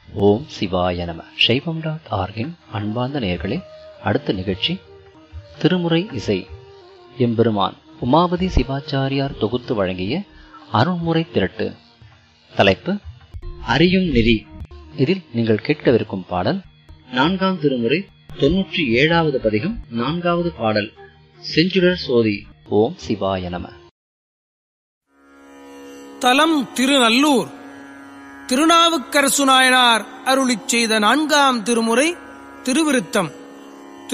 ஓம் சிவாய நம சைவம் டாட் ஆர்கின் அன்பார்ந்த நேயர்களே அடுத்த நிகழ்ச்சி திருமுறை இசை எம்பெருமான் உமாபதி சிவாச்சாரியார் தொகுத்து வழங்கிய அருள்முறை திரட்டு தலைப்பு அறியும் நெறி இதில் நீங்கள் கேட்கவிருக்கும் பாடல் நான்காம் திருமுறை தொன்னூற்றி ஏழாவது பதிகம் நான்காவது பாடல் செஞ்சுடர் சோதி ஓம் சிவாய நம தலம் திருநல்லூர் திருநாவுக்கரசு நாயனார் அருளிச் செய்த நான்காம் திருமுறை திருவிருத்தம்